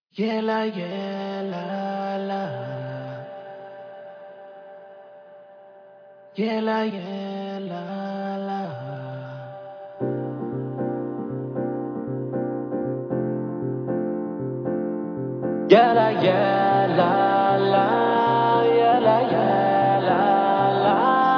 Yela, yela, la. Yela, yela, la. Yela, yela, la. Yela, yela, la.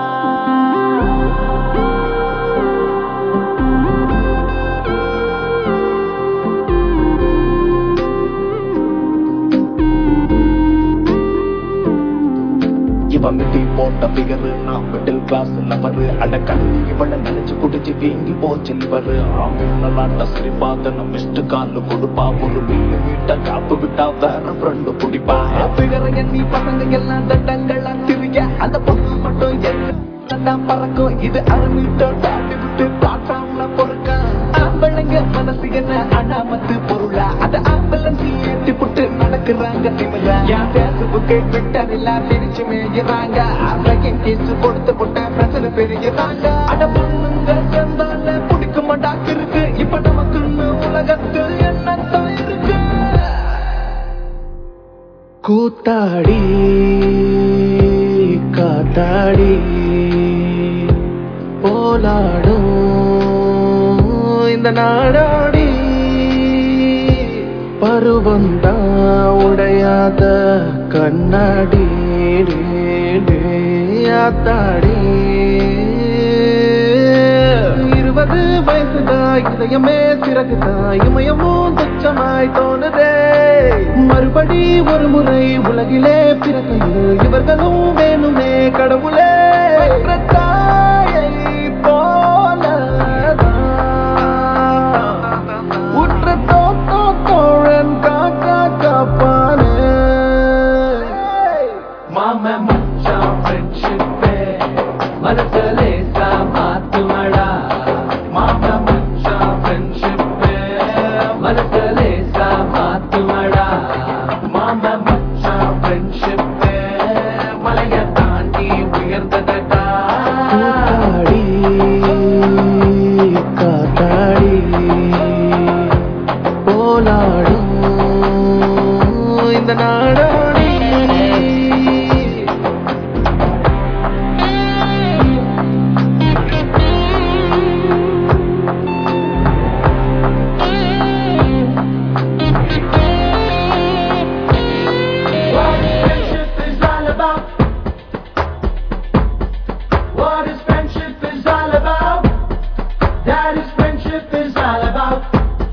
இவன் மிட்டி போட்ட figure நான் middle class lover அடக்கடை இவனை நினைச்சு குடிச்சு வீங்கி போச்சு லிவரு ஆம்புலாட்ட சிரிப்பாத நம்ம மிஸ்டு கால் கொடுப்பா ஒரு மில்லி மீட்டர் காப்பு விட்டா வேற ஃப்ரெண்டு குடிப்பா பிகரைய நீ பசங்க எல்லாம் தட்டங்களா திரிய அந்த பொண்ணு மட்டும் எல்லாம் பறக்கும் இது அரை மீட்டர் தாண்டி விட்டு பிளாட்ஃபார்ம்ல பொறுக்க ஆம்பளைங்க மனசு என்ன அனாமத்து பொருளா அது ஆம்புலன்ஸ் ஏற்றி புட்டு நடக்குறாங்க திமிரா என் பேஸ்புக்கை ட்விட்டர் எல்லாம் பிரிச்சு மேய்கிறாங்க அறையின் கேஸ் கொடுத்து போட்ட பிரச்சனை பெருகிறாங்க அட பொண்ணுங்க சேர்ந்தால பிடிக்க மாட்டாக்கு இருக்கு இப்ப நமக்குன்னு உலகத்தில் என்னத்தான் இருக்கு கூத்தாடி காத்தாடி போலாடும் இந்த நாடாடி பருவந்தான் உடையாத கண்ணாடி டே, டே, ஆத்தாடி இருபது வயசுதான் இதயமே சிறகுதான் இமயமும் துச்சமாய் தோணுதே மறுபடி ஒரு முறை உலகிலே பிறக்கையில் இவர்களும் வேணுமே கடவுளே பெற்ற தாயை போலதான் உற்ற தோத்தோ தோழன் காக்கா காப்பானே மாம மச்சான் ஃப்ரெண்ட்ஷிப்பே மனசுலே மாத்துமடா மாம மச்சான் ஃப்ரெண்ட்ஷிப்பே மனசுலே மாத்துமடா மாம மச்சான் ஃப்ரெண்ட்ஷிப்பே மலைய தாண்டி உயர்ந்ததடா கூத்தாடி காத்தாடி போலாடும் இந்த நாடாடி What friendship is all about? What is friendship is all about? That is friendship is all about.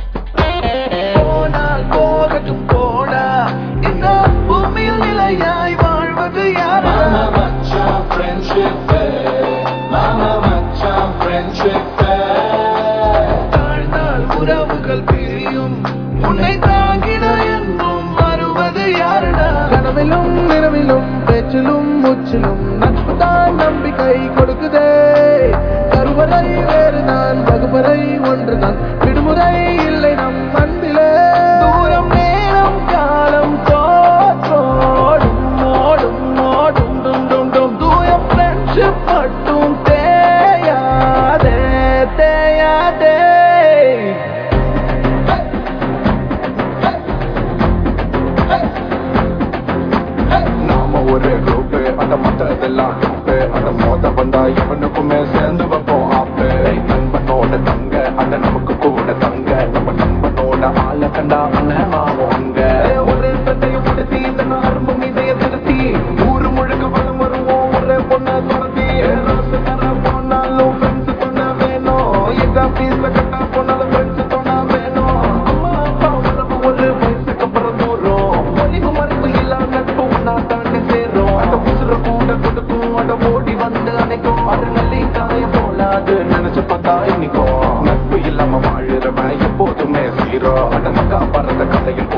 போனால் போகட்டும் போடா இந்த பூமியில் நிலையாய் வாழ்வது யாரா Mama மச்சான் friendship Mama மச்சான் friendship தாழ்ந்தால் உறவுகள் பிரியும் உன்னை தாங்கிட என்றும் வருவது யாருடா கனவிலும் நிறவிலும் பேச்சிலும் முச்சிலும் நட்பு தான் நம்பிக்கை கொடுக்குதே கருவறை வேறுதான் வகுப்பறை ஒன்றுதான் விடுமுறை இல்லை நம் அன்பிலே தூரம் நேரம் காலம் தோற்றோடும் ஓடும் ஓடும் டும் டும் டும் தூயம் ஃப்ரெண்ட்ஷிப் மட்டும் தேயாதே தேயாதே நாம ஒரு குரூப் அந்த மத்ததெல்லாம் டூப்பு அந்த மோத வந்தா எவனுக்குமே சேர்ந்து வைப்போம் ஆப்பு நண்பனோட தங்க அந்த நமக்கு கூட தங்க நம்ம நண்பனோட ஆள கண்டா அண்ணன் ஆவோம் அங்க ஒரு சட்டையை உடுத்தி இந்த அரும்பு மீதைய திருத்தி ஊரு முழுக்க வளம் வருவோம் ஒரே பொண்ண துரத்தி ராசுக்கார போனாலும் ஃப்ரெண்ட்ஸ் தொண்ண வேணும் எக்ஸாம் ஃபீஸ்ல கட்டா போனாலும் ஃப்ரெண்ட்ஸ் தொண்ண வேணும் அம்மா அப்பா உறவு ஒரு வயசுக்கு அப்புறம் தூரம் ஒளிவு மறைவு இல்லா நட்பு ஒன்னா தாண்டி சேரும் அந்த உசுர கூட கொடுக்கும் அட ஓடி வந்து அணைக்கும் அது நல்லி காய போலாது நினைச்சு பார்த்தா இன்னைக்கும் நட்பு இல்லாம வாழுறவன் எப்போதுமே சீரோ அட மக்கா பறந்த கதையில்